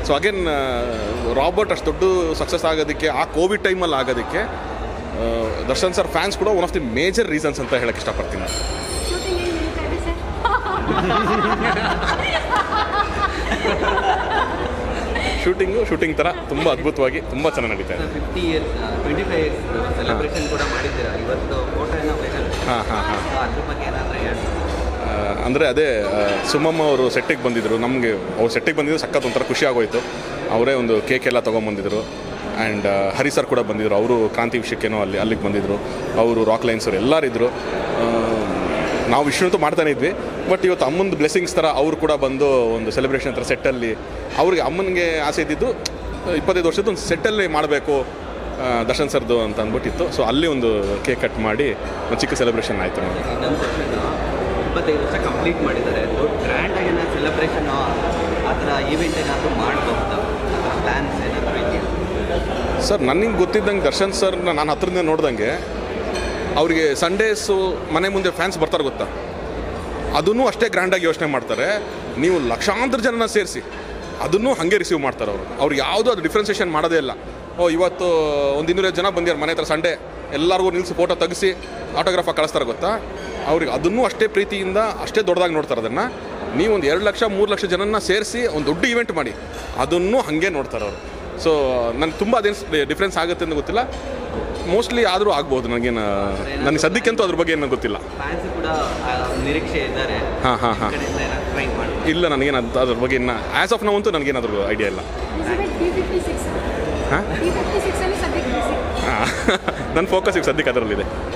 so again Robert ಅಷ್ಟು ದೊಡ್ಡ success ಆಗೋದಕ್ಕೆ ಆ ಕೋವಿಡ್ ಟೈಮಲ್ಲಿ ಆಗೋದಕ್ಕೆ ಆ, ದರ್ಶನ್ ಸರ್ ಫ್ಯಾನ್ಸ್ ಕೂಡ one of the major reasons ಅಂತ ಹೇಳಕ್ಕೆ ಇಷ್ಟಪಡ್ತೀನಿ ಶೂಟಿಂಗ್ ಹೆಂಗೆ ನಡೀತಾ ಇದೆ ಸರ್ ಶೂಟಿಂಗು ಶೂಟಿಂಗ್ ಥರ ತುಂಬ ಅದ್ಭುತವಾಗಿ ತುಂಬ ಚೆನ್ನಾಗಿ ನಡೀತಾ ಇದೆ fifty years twenty five years celebration ಕೂಡ ಮಾಡಿದ್ದೀರಾ ಇವತ್ತು ಫೋಟೋ ಏನೋ ವೈರಲ್ ಹಾಂ ಹಾಂ ಹಾಂ ಅದ್ರ ಬಗ್ಗೆ ಏನಾದರೂ ಹೇಳಿ ಅಂದರೆ ಅದೇ ಆ, ಸುಮಮ್ಮ ಅವರು ಸೆಟ್ಟಿಗೆ ಬಂದಿದ್ದರು ನಮಗೆ ಅವ್ರು ಸೆಟ್ಟಿಗೆ ಬಂದಿದ್ದು ಸಖತ್ ಒಂಥರ ಖುಷಿ ಆಗೋಯ್ತು ಅವರೇ ಒಂದು ಕೇಕ್ ಎಲ್ಲ ತೊಗೊಂಬಂದಿದ್ರು ಆ್ಯಂಡ್ ಹರಿ ಸರ್ ಕೂಡ ಬಂದಿದ್ರು ಅವರು ಕ್ರಾಂತಿ ವಿಷಯಕ್ಕೇನೋ ಅಲ್ಲಿ ಅಲ್ಲಿಗೆ ಬಂದಿದ್ದರು ಅವರು ರಾಕ್ ಲೈನ್ಸ್ ಅವರು ಎಲ್ಲರಿದ್ದರು ನಾವು ವಿಷ್ಣು ಮಾಡ್ತಾನೆ ಇದ್ವಿ ಬಟ್ ಇವತ್ತು ಅಮ್ಮಂದು ಬ್ಲೆಸ್ಸಿಂಗ್ಸ್ ಥರ ಅವರು ಕೂಡ ಬಂದು ಒಂದು ಸೆಲೆಬ್ರೇಷನ್ ಥರ ಸೆಟ್ಟಲ್ಲಿ ಅವ್ರಿಗೆ ಅಮ್ಮನಿಗೆ ಆಸೆ ಇದ್ದಿದ್ದು ಇಪ್ಪತ್ತೈದು ವರ್ಷದ ಒಂದು ಸೆಟ್ಟಲ್ಲಿ ಮಾಡಬೇಕು ದರ್ಶನ್ ಸರ್ದು ಅಂತ ಅಂದ್ಬಿಟ್ಟಿತ್ತು ಸೊ ಅಲ್ಲಿ ಒಂದು ಕೇಕ್ ಕಟ್ ಮಾಡಿ ಒಂದು ಚಿಕ್ಕ ಸೆಲೆಬ್ರೇಷನ್ ಆಯಿತು ನಮಗೆ ಇನ್ನೊಂದು ಕ್ವಶನ್ ಇಪ್ಪತ್ತೈದು ವರ್ಷ ಕಂಪ್ಲೀಟ್ ಮಾಡಿದ್ದಾರೆ ದೊಡ್ಡ ಗ್ರ್ಯಾಂಡಾಗಿ ಏನಾದ್ರು ಸೆಲೆಬ್ರೇಷನ್ ಆ ಥರ ಈವೆಂಟ್ ಏನಾದರೂ ಮಾಡಬಹುದಾ ಪ್ಲ್ಯಾನ್ಸ್ ಏನಾದರೂ ಇದೆಯಾ ಸರ್ ನನಗೆ ಗೊತ್ತಿದ್ದಂಗೆ ದರ್ಶನ್ ಸರ್ನ ನಾನು ಹತ್ರದಿಂದ ನೋಡ್ದಂಗೆ ಅವರಿಗೆ ಸಂಡೇಸು ಮನೆ ಮುಂದೆ ಫ್ಯಾನ್ಸ್ ಬರ್ತಾರೆ ಗೊತ್ತಾ ಅದನ್ನು ಅಷ್ಟೇ ಗ್ರ್ಯಾಂಡಾಗಿ ಯೋಚನೆ ಮಾಡ್ತಾರೆ ನೀವು ಲಕ್ಷಾಂತರ ಜನನ ಸೇರಿಸಿ ಅದನ್ನು ಹಾಗೆ ರಿಸೀವ್ ಮಾಡ್ತಾರೆ ಅವರು ಅವ್ರು ಯಾವುದೂ ಅದು ಡಿಫ್ರೆನ್ಸಿಯೇಷನ್ ಮಾಡೋದೇ ಇಲ್ಲ ಓ ಇವತ್ತು ಒಂದು ಇನ್ನೂರೈವತ್ತು ಜನ ಬಂದಿದ್ದಾರೆ ಮನೆ ಹತ್ರ ಸಂಡೇ ಎಲ್ಲರಿಗೂ ನಿಲ್ಲಿಸಿ ಫೋಟೋ ತೆಗಿಸಿ ಆಟೋಗ್ರಾಫಾಗಿ ಕಳಿಸ್ತಾರೆ ಗೊತ್ತಾ ಅವ್ರಿಗೆ ಅದನ್ನು ಅಷ್ಟೇ ಪ್ರೀತಿಯಿಂದ ಅಷ್ಟೇ ದೊಡ್ಡದಾಗಿ ನೋಡ್ತಾರೆ ಅದನ್ನು ನೀವು ಒಂದು ಎರಡು ಲಕ್ಷ ಮೂರು ಲಕ್ಷ ಜನನ ಸೇರಿಸಿ ಒಂದು ದೊಡ್ಡ ಇವೆಂಟ್ ಮಾಡಿ ಅದನ್ನು ಹಾಗೆ ನೋಡ್ತಾರೆ ಅವರು ಸೊ ನನಗೆ ತುಂಬ ಅದೇನು ಡಿಫ್ರೆನ್ಸ್ ಆಗುತ್ತೆ ಅಂತ ಗೊತ್ತಿಲ್ಲ ಮೋಸ್ಟ್ಲಿ ಆದರೂ ಆಗ್ಬೋದು ನನಗೇನು ನನಗೆ ಸದ್ಯಕ್ಕಂತೂ ಅದ್ರ ಬಗ್ಗೆ ಏನೂ ಗೊತ್ತಿಲ್ಲ ಫ್ಯಾನ್ಸ್ ಕೂಡ ಆ ನಿರೀಕ್ಷೆ ಇದ್ದಾರೆ ಹಾಂ ಹಾಂ ಹಾಂ ಕಡೆಯಿಂದ ಏನಾದ್ರು ಟ್ರೈ ಮಾಡಿ ಇಲ್ಲ ನನಗೇನು ಅದು ಅದ್ರ ಬಗ್ಗೆ ಇನ್ನು ಆ್ಯಸ್ ಆಫ್ ನಾವು ಅಂತೂ ನನಗೇನಾದ್ರೂ ಐಡಿಯಾ ಇಲ್ಲ ಎಲಿಜಬೆತ್ ಬಿ ಫಿಫ್ಟಿ ಸಿಕ್ಸ್ ಹಾಂ ಬಿ ಫಿಫ್ಟಿ ಸಿಕ್ಸಲ್ಲಿ ಸದ್ಯಕ್ಕೆ ಬಿಸಿ ಹಾಂ ನನ್ನ ಫೋಕಸ್ ಈಗ ಸದ್ಯಕ್ಕೆ ಅದರಲ್ಲಿದೆ